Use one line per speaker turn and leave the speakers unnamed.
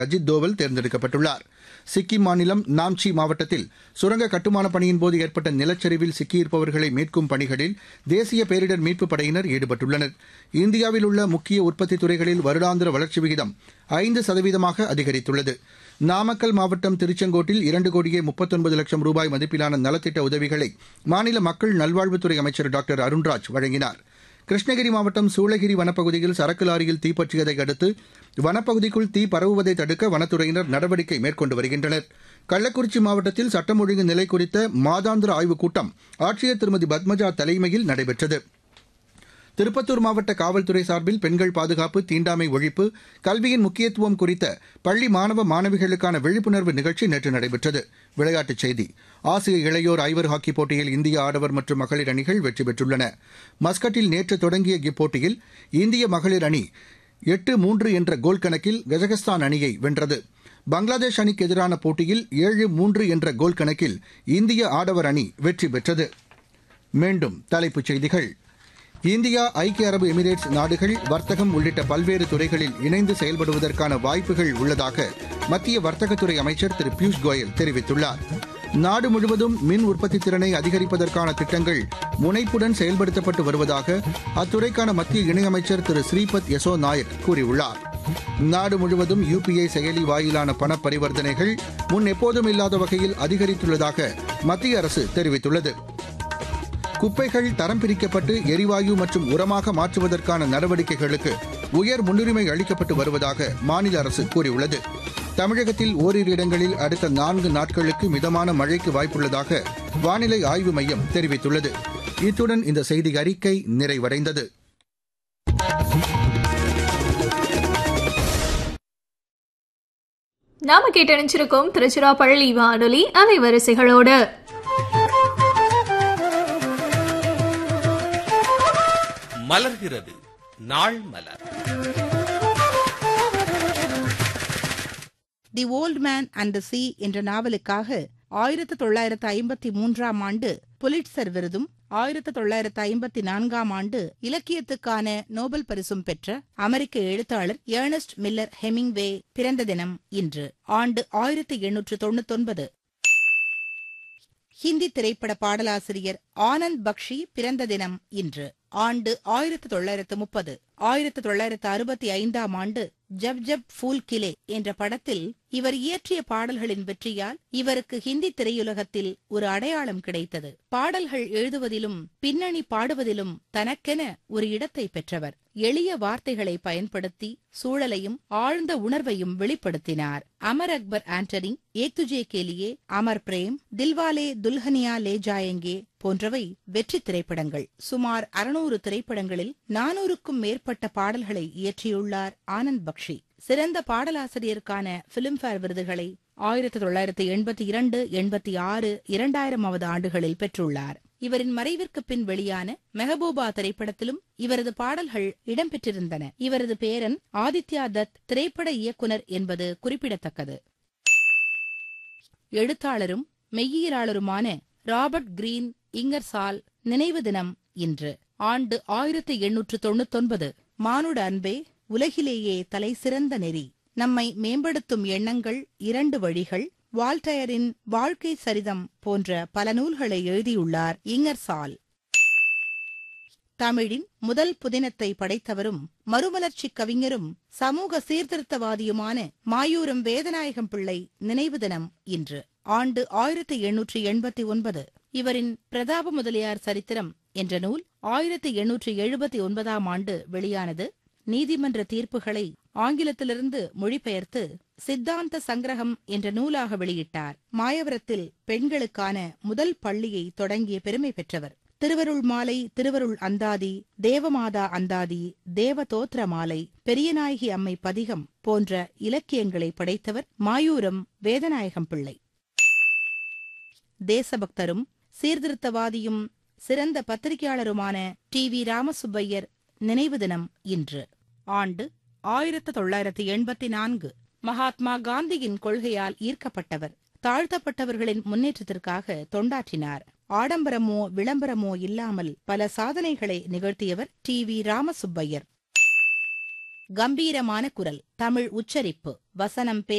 அஜித் தோவல் தேர்ந்தெடுக்கப்பட்டுள்ளார் சிக்கிம் மாநிலம் நாம்ச்சி மாவட்டத்தில் சுரங்க கட்டுமான பணியின் போது ஏற்பட்ட நிலச்சரிவில் சிக்கியிருப்பவர்களை மீட்கும் பணிகளில் தேசிய பேரிடர் மீட்புப் படையினர் ஈடுபட்டுள்ளனர் இந்தியாவில் உள்ள முக்கிய உற்பத்தி துறைகளில் வருடாந்திர வளர்ச்சி விகிதம் ஐந்து சதவீதமாக அதிகரித்துள்ளது நாமக்கல் மாவட்டம் திருச்செங்கோட்டில் இரண்டு கோடியே முப்பத்தொன்பது லட்சம் ரூபாய் மதிப்பிலான நலத்திட்ட உதவிகளை மாநில மக்கள் நல்வாழ்வுத்துறை அமைச்சர் டாக்டர் அருண்ராஜ் வழங்கினார் கிருஷ்ணகிரி மாவட்டம் சூளகிரி வனப்பகுதியில் சரக்கு லாரியில் தீப்பற்றியதை அடுத்து வனப்பகுதிக்குள் தீ பரவுவதை தடுக்க வனத்துறையினர் நடவடிக்கை மேற்கொண்டு வருகின்றனர் கள்ளக்குறிச்சி மாவட்டத்தில் சட்டம் ஒழுங்கு நிலை குறித்த மாதாந்திர ஆய்வுக் கூட்டம் ஆட்சியர் திருமதி பத்மஜா தலைமையில் நடைபெற்றது திருப்பத்தூர் மாவட்ட காவல்துறை சார்பில் பெண்கள் பாதுகாப்பு தீண்டாமை ஒழிப்பு கல்வியின் முக்கியத்துவம் குறித்த பள்ளி மாணவ மாணவிகளுக்கான விழிப்புணர்வு நிகழ்ச்சி நேற்று நடைபெற்றது விளையாட்டுச் செய்தி ஆசிய இளையோர் ஐவர் ஹாக்கி போட்டியில் இந்திய ஆடவர் மற்றும் மகளிர் அணிகள் வெற்றி பெற்றுள்ளன மஸ்கட்டில் நேற்று தொடங்கிய இப்போட்டியில் இந்திய மகளிர் அணி எட்டு மூன்று என்ற கோல் கணக்கில் கஜகஸ்தான் அணியை வென்றது பங்களாதேஷ் அணிக்கு எதிரான போட்டியில் ஏழு மூன்று என்ற கோல் கணக்கில் இந்திய ஆடவர் அணி வெற்றி பெற்றது மீண்டும் தலைப்புச் செய்திகள் இந்தியா ஐக்கிய அரபு எமிரேட்ஸ் நாடுகள் வர்த்தகம் உள்ளிட்ட பல்வேறு துறைகளில் இணைந்து செயல்படுவதற்கான வாய்ப்புகள் உள்ளதாக மத்திய வர்த்தகத்துறை அமைச்சர் திரு பியூஷ் கோயல் தெரிவித்துள்ளார் நாடு முழுவதும் மின் உற்பத்தி திறனை அதிகரிப்பதற்கான திட்டங்கள் முனைப்புடன் செயல்படுத்தப்பட்டு வருவதாக அத்துறைக்கான மத்திய இணையமைச்சர் திரு ஸ்ரீபத் யசோ நாயக் கூறியுள்ளார் நாடு முழுவதும் யுபிஐ செயலி வாயிலான பண பரிவர்த்தனைகள் முன் எப்போதும் இல்லாத வகையில் அதிகரித்துள்ளதாக மத்திய அரசு தெரிவித்துள்ளது குப்பைகள் தரம் பிரிக்கப்பட்டு எரிவாயு மற்றும் உரமாக மாற்றுவதற்கான நடவடிக்கைகளுக்கு உயர் முன்னுரிமை அளிக்கப்பட்டு வருவதாக மாநில அரசு கூறியுள்ளது தமிழகத்தில் ஓரிரு இடங்களில் அடுத்த நான்கு நாட்களுக்கு மிதமான மழைக்கு வாய்ப்புள்ளதாக வானிலை ஆய்வு மையம் தெரிவித்துள்ளது இத்துடன் இந்த செய்தி அறிக்கை நிறைவடைந்தது
நாம கேட்டணிச்சிருக்கோம் திருச்சிராப்பள்ளி வானொலி அலைவரிசைகளோடு
மலர்கிறது நாள் மலர்
the old man and the sea என்ற நாவலுக்காக ஆயிரத்து தொள்ளாயிரத்து ஐம்பத்தி மூன்றாம் ஆண்டு புலிட்சர் விருதும் ஆயிரத்து தொள்ளாயிரத்து ஐம்பத்தி நான்காம் ஆண்டு இலக்கியத்துக்கான நோபல் பரிசும் பெற்ற அமெரிக்க எழுத்தாளர் ஏர்னஸ்ட் மில்லர் ஹெமிங்வே பிறந்த தினம் இன்று ஆண்டு ஆயிரத்து எண்ணூற்று தொண்ணூத்தொன்பது ஹிந்தி திரைப்பட பாடலாசிரியர் ஆனந்த் பக்ஷி பிறந்த தினம் இன்று ஆண்டு ஆயிரத்து தொள்ளாயிரத்து முப்பது ஆயிரத்து தொள்ளாயிரத்து அறுபத்தி ஐந்தாம் ஆண்டு ஜப் ஜப் ஃபூல் கிலே என்ற படத்தில் இவர் இயற்றிய பாடல்களின் வெற்றியால் இவருக்கு ஹிந்தி திரையுலகத்தில் ஒரு அடையாளம் கிடைத்தது பாடல்கள் எழுதுவதிலும் பின்னணி பாடுவதிலும் தனக்கென ஒரு இடத்தை பெற்றவர் எளிய வார்த்தைகளை பயன்படுத்தி சூழலையும் ஆழ்ந்த உணர்வையும் வெளிப்படுத்தினார் அமர் அக்பர் ஆண்டனி ஏக் துஜே கேலியே அமர் பிரேம் தில்வாலே துல்ஹனியா லே ஜாயங்கே போன்றவை வெற்றி திரைப்படங்கள் சுமார் அறுநூறு திரைப்படங்களில் நானூறுக்கும் மேற்பட்ட பாடல்களை இயற்றியுள்ளார் ஆனந்த் பக்ஷி சிறந்த பாடலாசிரியருக்கான பிலிம்பேர் விருதுகளை ஆயிரத்தி தொள்ளாயிரத்தி எண்பத்தி இரண்டு எண்பத்தி ஆறு இரண்டாயிரமாவது ஆண்டுகளில் பெற்றுள்ளார் இவரின் மறைவிற்கு பின் வெளியான மெஹபூபா திரைப்படத்திலும் இவரது பாடல்கள் இடம்பெற்றிருந்தன இவரது பேரன் ஆதித்யா தத் திரைப்பட இயக்குனர் என்பது குறிப்பிடத்தக்கது எழுத்தாளரும் மெய்யியலாளருமான ராபர்ட் கிரீன் இங்கர்சால் நினைவு தினம் இன்று ஆண்டு ஆயிரத்தி எண்ணூற்று தொண்ணூத்தொன்பது மானுட அன்பே உலகிலேயே தலை சிறந்த நெறி நம்மை மேம்படுத்தும் எண்ணங்கள் இரண்டு வழிகள் வால்டயரின் வாழ்க்கை சரிதம் போன்ற பல நூல்களை எழுதியுள்ளார் இங்கர்சால் தமிழின் முதல் புதினத்தை படைத்தவரும் மறுமலர்ச்சி கவிஞரும் சமூக சீர்திருத்தவாதியுமான மாயூரம் வேதநாயகம் பிள்ளை நினைவு தினம் இன்று ஆண்டு ஆயிரத்தி எண்ணூற்றி எண்பத்தி ஒன்பது இவரின் பிரதாப முதலியார் சரித்திரம் என்ற நூல் ஆயிரத்தி எண்ணூற்றி எழுபத்தி ஒன்பதாம் ஆண்டு வெளியானது நீதிமன்ற தீர்ப்புகளை ஆங்கிலத்திலிருந்து மொழிபெயர்த்து சித்தாந்த சங்கிரகம் என்ற நூலாக வெளியிட்டார் மாயவரத்தில் பெண்களுக்கான முதல் பள்ளியை தொடங்கிய பெருமை பெற்றவர் திருவருள் மாலை திருவருள் அந்தாதி தேவமாதா அந்தாதி தேவதோத்திர மாலை பெரியநாயகி அம்மை பதிகம் போன்ற இலக்கியங்களை படைத்தவர் மாயூரம் வேதநாயகம் பிள்ளை தேசபக்தரும் சீர்திருத்தவாதியும் சிறந்த பத்திரிகையாளருமான டி வி ராமசுப்பையர் நினைவு தினம் இன்று ஆண்டு ஆயிரத்து தொள்ளாயிரத்து எண்பத்தி நான்கு மகாத்மா காந்தியின் கொள்கையால் ஈர்க்கப்பட்டவர் தாழ்த்தப்பட்டவர்களின் முன்னேற்றத்திற்காக தொண்டாற்றினார் ஆடம்பரமோ விளம்பரமோ இல்லாமல் பல சாதனைகளை நிகழ்த்தியவர் டி வி ராமசுப்பையர் கம்பீரமான குரல் தமிழ் உச்சரிப்பு வசனம்